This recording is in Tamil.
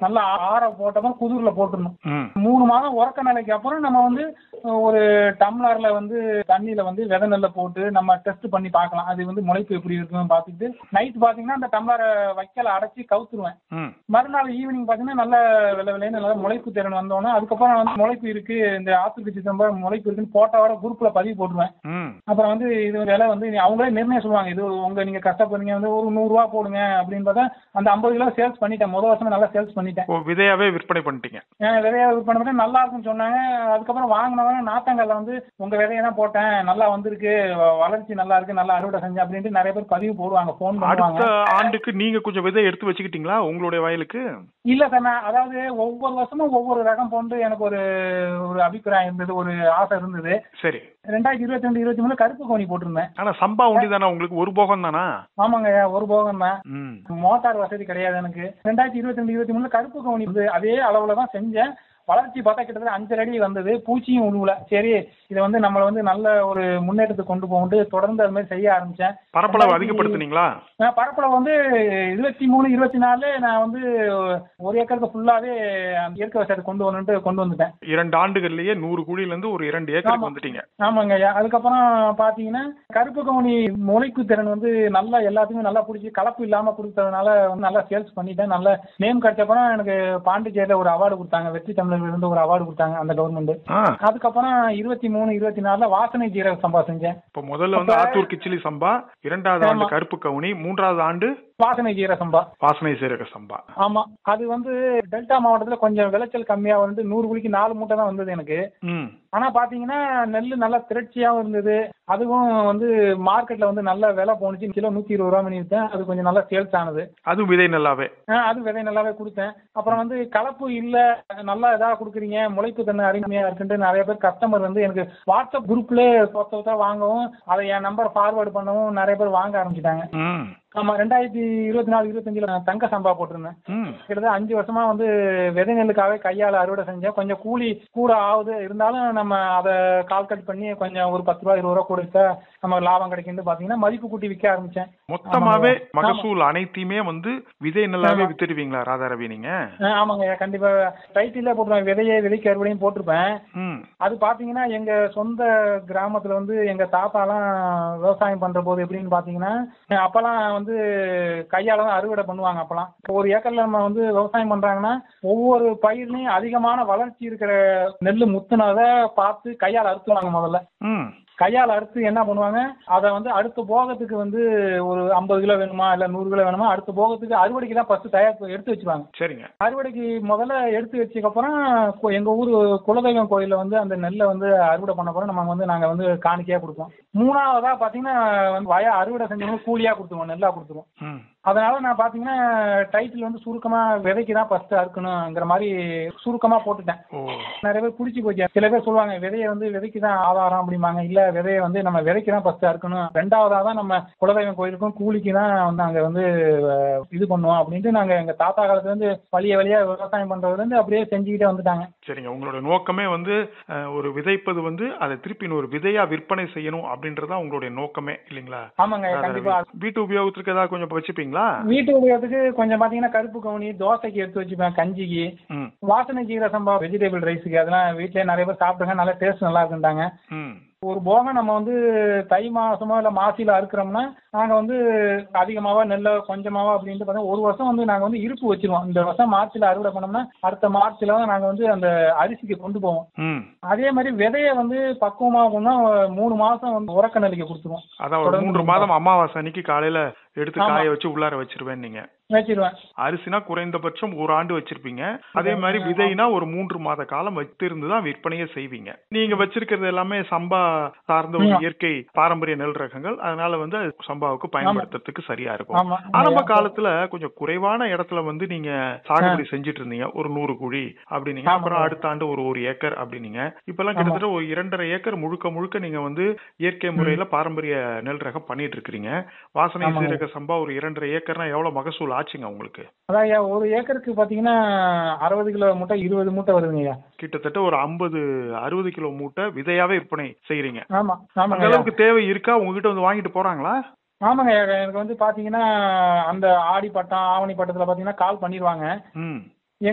நல்லா ஆற போட்டோமா குதிரில போட்டுடணும் ம் மூணு மாதம் உறக்க நிலைக்கு அப்புறம் நம்ம வந்து ஒரு டம்ளர்ல வந்து தண்ணியில வந்து விதை நெல்லை போட்டு நம்ம டெஸ்ட் பண்ணி பார்க்கலாம் அது வந்து முளைப்பு எப்படி இருக்குன்னு பார்த்துட்டு நைட் பாத்தீங்கன்னா அந்த டம்ளரை வைக்கல அடைச்சி கவுத்துருவேன் ம் மறுநாள் ஈவினிங் பாத்தீங்கன்னா நல்ல வெள்ளை வெள்ளைன்னு நல்லா முளைப்பு திறன் வந்தோடனே அதுக்கப்புறம் வந்து முளைப்பு இருக்கு இந்த ஆத்துக்கு சித்தம்ப முளைப்பு இருக்குன்னு போட்டோட குரூப்ல பதிவு போட்டுருவேன் ம் அப்புறம் வந்து இது விலை வந்து அவங்களே நிர்ணயம் சொல்லுவாங்க இது உங்க நீங்க கஷ்டப்படுறீங்க வந்து ஒரு நூறு ரூபா போடுங்க அப்படின்னு பார்த்தா அந்த ஐம்பது கிலோ சேல்ஸ் பண்ணிட்டேன் முதல் வருஷமே நல்லா சேல்ஸ் பண்ணிட்டேன் ஓ விதையாவே விற்பனை பண்ணிட்டீங்க ஏன் விதைய விற்பனை பண்ணி நல்லா இருக்குன்னு சொன்னாங்க அதுக்கப்புறம் வாங்கினவங்க நாத்தங்கல்ல வந்து உங்க விதையை தான் போட்டேன் நல்லா வந்திருக்கு வ- வளர்ச்சி நல்லா இருக்கு நல்லா அறுவடை செஞ்சேன் அப்படின்ட்டு நிறைய பேர் பதிவு போடுவாங்க ஃபோன் பண்ணுவாங்க அடுத்த ஆண்டுக்கு நீங்க கொஞ்சம் விதை எடுத்து வச்சுக்கிட்டீங்களா உங்களுடைய வயலுக்கு இல்ல சார் நான் அதாவது ஒவ்வொரு வருஷமும் ஒவ்வொரு ரகம் போன்று எனக்கு ஒரு ஒரு அபிப்பிராயம் இருந்தது ஒரு ஆசை இருந்தது சரி ரெண்டாயிரத்தி இருபத்தி ரெண்டு இருபத்தி மூணு கருப்பு கோணி போட்டிருந்தேன் ஆனா சம்பா உண்டி தானே உங்களுக்கு ஒரு போகம் தானா ஆமாங்க ஒரு போகம் தான் ம் மோட்டார் வசதி கிடையாது எனக்கு ரெண்டாயிரத்தி இருபத்தி ரெண்டு இருபத்தி மூணுல கருப்பு கவுனி இருந்தது அதே அளவுல தான் செஞ்சேன் வளர்ச்சி பார்த்தா கிட்டத்தட்ட அஞ்சரை அடி வந்தது பூச்சியும் உழுவல சரி இதை வந்து நம்மளை வந்து நல்ல ஒரு முன்னேற்றத்துக்கு கொண்டு போகும்போது தொடர்ந்து அது மாதிரி செய்ய ஆரம்பிச்சேன் பரப்பளவு அதிகப்படுத்துனீங்களா நான் பரப்பளவு வந்து இருபத்தி மூணு இருபத்தி நாலு நான் வந்து ஒரு ஏக்கருக்கு ஃபுல்லாவே அந்த இயற்கை விவசாயத்தை கொண்டு வரணுன்ட்டு கொண்டு வந்துட்டேன் இரண்டு ஆண்டுகள்லயே நூறு குழியில இருந்து ஒரு இரண்டு ஏக்கருக்கு ஆமா. வந்துட்டீங்க ஆமாங்க ஐயா அதுக்கப்புறம் பாத்தீங்கன்னா கருப்பு கவுனி முளைப்பு திறன் வந்து நல்லா எல்லாத்துக்குமே நல்லா பிடிச்சி கலப்பு இல்லாம கொடுத்ததுனால வந்து நல்லா சேல்ஸ் பண்ணிட்டேன் நல்ல நேம் கிடைச்சப்பறம் எனக்கு பாண்டிச்சேரியில ஒரு அவார்டு கொடுத்தாங்க வெற்றி தமிழர்கள் இருந்து ஒரு அவார்டு கொடுத்தாங்க அந்த கவர்மெண்ட் ஆ அதுக்கப்புறம் இருபத்தி மூணு இருபத்தி நாலுல வாசனை ஜீரக சம்பா செஞ்சேன் இப்ப முதல்ல வந்து ஆத்தூர் கிச்சிலி சம்பா இரண்டாவது ஆண்டு ஆமா. கருப்பு கவுனி மூன்றாவது ஆண்டு வாசனை ஜீரக சம்பா வாசனை சீரக சம்பா ஆமா அது வந்து டெல்டா மாவட்டத்துல கொஞ்சம் விளைச்சல் கம்மியா வந்து நூறு குழிக்கு நாலு மூட்டை தான் வந்தது எனக்கு ம் ஆனா பாத்தீங்கன்னா நெல் நல்லா திரட்சியாவும் இருந்தது அதுவும் வந்து மார்க்கெட்ல வந்து நல்ல விலை போனுச்சு கிலோ நூத்தி இருபது ரூபா பண்ணி வித்தேன் அது கொஞ்சம் நல்லா சேல்ஸ் ஆனது அதுவும் விதை நல்லாவே ஆ, அது விதை நல்லாவே கொடுத்தேன் அப்புறம் வந்து கலப்பு இல்ல நல்லா இதா கொடுக்குறீங்க முளைப்பு தன்மை அருமையா இருக்குன்ட்டு நிறைய பேர் கஸ்டமர் வந்து எனக்கு வாட்ஸ்அப் குரூப்ல சொத்த சொத்தா வாங்கவும் அதை என் நம்பர் ஃபார்வர்டு பண்ணவும் நிறைய பேர் வாங்க ஆரம்பிச்சிட்டாங்க ம் ஆமா ரெண்டாயிரத்தி இருபத்தி நாலு இருபத்தஞ்சுல நான் தங்க சம்பா போட்டிருந்தேன் ம் கிட்டத்தட்ட அஞ்சு வருஷமா வந்து விதை நெல்லுக்காகவே கையால அறுவடை செஞ்சேன் கொஞ்சம் கூலி கூட ஆகுது இருந்தாலும் நம்ம அதை கால் கட் பண்ணி கொஞ்சம் ஒரு பத்து ரூபா இருபது ரூபா கொடுத்தா நம்ம லாபம் கிடைக்குன்னு பாத்தீங்கன்னா மதிப்பு கூட்டி விற்க ஆரம்பிச்சேன் மொத்தமாவே ஆமாங்க. மகசூல் அனைத்தையுமே வந்து விதை நல்லாவே வித்துடுவீங்களா ராதாரவி நீங்க ஆ, ஆமாங்க கண்டிப்பா டைட்டிலே போட்டுருவேன் விதையை விதைக்கு அறுவடையும் போட்டிருப்பேன் ம் அது பாத்தீங்கன்னா எங்க சொந்த கிராமத்துல வந்து எங்க தாத்தாலாம் விவசாயம் பண்ற போது எப்படின்னு பாத்தீங்கன்னா அப்பெல்லாம் வந்து கையால தான் அறுவடை பண்ணுவாங்க அப்பெல்லாம் ஒரு ஏக்கர்ல நம்ம வந்து விவசாயம் பண்றாங்கன்னா ஒவ்வொரு பயிர்லயும் அதிகமான வளர்ச்சி இருக்கிற நெல் முத்துனதை பார்த்து கையால அறுத்துவாங்க முதல்ல ம் கையால் அறுத்து என்ன பண்ணுவாங்க அதை வந்து அடுத்த போகத்துக்கு வந்து ஒரு ஐம்பது கிலோ வேணுமா இல்ல நூறு கிலோ வேணுமா அடுத்த போகத்துக்கு அறுவடைக்கு தான் ஃபர்ஸ்ட் தயார் பண்ணி எடுத்து வச்சுருவாங்க சரிங்க அறுவடைக்கு முதல்ல எடுத்து வச்சதுக்கப்புறம் கு- எங்க ஊர் குலதெய்வம் கோயில்ல வந்து அந்த நெல்லை வந்து அறுவடை பண்ண போறோம் நம்ம வந்து நாங்க வந்து காணிக்கையா கொடுப்போம் மூணாவதா பாத்தீங்கன்னா வந்து வய அறுவடை செஞ்சவங்க கூலியா கொடுத்துருவோம் நெல்லா கொடுத்துருவோம் ம் அதனால நான் பாத்தீங்கன்னா டைட்டில் வந்து சுருக்கமா விதைக்கு தான் ஃபர்ஸ்ட் அறுக்கணுங்கிற மாதிரி சுருக்கமா போட்டுட்டேன் ஓ நிறைய பேர் பிடிச்சி போச்சு சில பேர் சொல்லுவாங்க விதையை வந்து விதைக்கு தான் ஆதாரம் அப்படிம்பாங்க இல்ல விதையை வந்து நம்ம விதைக்கு தான் ஃபர்ஸ்ட் அறுக்கணும் ரெண்டாவதா தான் நம்ம குலதெய்வம் கோயிலுக்கும் கூலிக்கு தான் வந்து அங்க வந்து அஹ், இது பண்ணுவோம் அப்படின்ட்டு நாங்க எங்க தாத்தா காலத்துல இருந்து வழிய வழியா விவசாயம் பண்றதுல இருந்து அப்படியே செஞ்சுக்கிட்டே வந்துட்டாங்க சரிங்க உங்களோட நோக்கமே வந்து அஹ், ஒரு விதைப்பது வந்து அதை திருப்பி இன்னொரு விதையா விற்பனை செய்யணும் அப்படின்றதா உங்களுடைய நோக்கமே இல்லைங்களா ஆமாங்க கண்டிப்பா வீட்டு உபயோகத்திற்கு ஏதாவது கொஞ்சம் வச்சுப்பீங்களா வீட்டு உபயோகத்துக்கு கொஞ்சம் பாத்தீங்கன்னா கருப்பு கவுனி தோசைக்கு எடுத்து வச்சுப்பேன் கஞ்சிக்கு ம் வாசனை ஜீர சம்பா வெஜிடபிள் ரைஸுக்கு அதெல்லாம் வீட்லயே நிறைய பேர் சாப்பிட்டுங்க நல்ல டேஸ்ட் நல்லா இருக்குன்றாங்க ம் ஒரு போகம் நம்ம வந்து தை மாசமோ இல்ல மாசில அறுக்கிறோம்னா நாங்க வந்து அதிகமாவா நெல்ல கொஞ்சமாவா அப்படின்ட்டு பார்த்தா ஒரு வருஷம் வந்து நாங்க வந்து இருப்பு வச்சிருவோம் இந்த வருஷம் மார்ச்ல அறுவடை பண்ணோம்னா அடுத்த மார்ச்ல தான் நாங்க வந்து அந்த அரிசிக்கு கொண்டு போவோம் ம் அதே மாதிரி விதைய வந்து பக்குவமா போனா மூணு மாசம் வந்து உறக்க நிலைக்கு கொடுத்துருவோம் அதான் ஒரு தொடர்ந்து மூன்று மாதம் அமாவாசை அன்னைக்கு காலையில எடுத்து ஆமா. காய வச்சு உள்ளார வச்சிருவேன் நீங்க வச்சிருவேன் அரிசினா குறைந்தபட்சம் ஒரு ஆண்டு வச்சிருப்பீங்க அதே மாதிரி விதைனா ஒரு மூன்று மாத காலம் வச்சிருந்து தான் விற்பனையே செய்வீங்க நீங்க வச்சிருக்கிறது எல்லாமே சம்பா சார்ந்த ஒரு ஆமா. இயற்கை பாரம்பரிய நெல் ரகங்கள் அதனால வந்து அது சம்பாவுக்கு பயன்படுத்துறதுக்கு சரியா இருக்கும் ஆமா ஆரம்ப காலத்துல கொஞ்சம் குறைவான இடத்துல வந்து நீங்க சாகுபடி செஞ்சுட்டு இருந்தீங்க ஒரு நூறு குழி அப்படின்னீங்க ஆமா. அப்புறம் அடுத்த ஆண்டு ஒரு ஒரு ஏக்கர் அப்படின்னீங்க இப்பெல்லாம் கிட்டத்தட்ட ஒரு இரண்டரை ஏக்கர் முழுக்க முழுக்க நீங்க வந்து இயற்கை முறையில பாரம்பரிய நெல் ரகம் பண்ணிட்டு இருக்கிறீங்க வாசனை ஆமாங்க. சீரக சம்பா ஒரு இரண்டரை ஏக்கர்னா எவ்வளவு மகசூல் ஆச்சுங்க உங்களுக்கு அதான் ஐயா ஒரு ஏக்கருக்கு பாத்தீங்கன்னா அறுபது கிலோ மூட்டை இருபது மூட்டை வருதுங்க ஐயா கிட்டத்தட்ட ஒரு ஐம்பது அறுபது கிலோ மூட்டை விதையாவே விற்பனை செய்றீங்க ஆமா அந்த ஆமாங்க ஐயா. அளவுக்கு தேவை இருக்கா உங்ககிட்ட வந்து வாங்கிட்டு போறாங்களா ஆமாங்க ஐயா. எனக்கு வந்து பாத்தீங்கன்னா அந்த ஆடி பட்டம் ஆவணி பட்டத்துல பாத்தீங்கன்னா கால் பண்ணிடுவாங்க ம்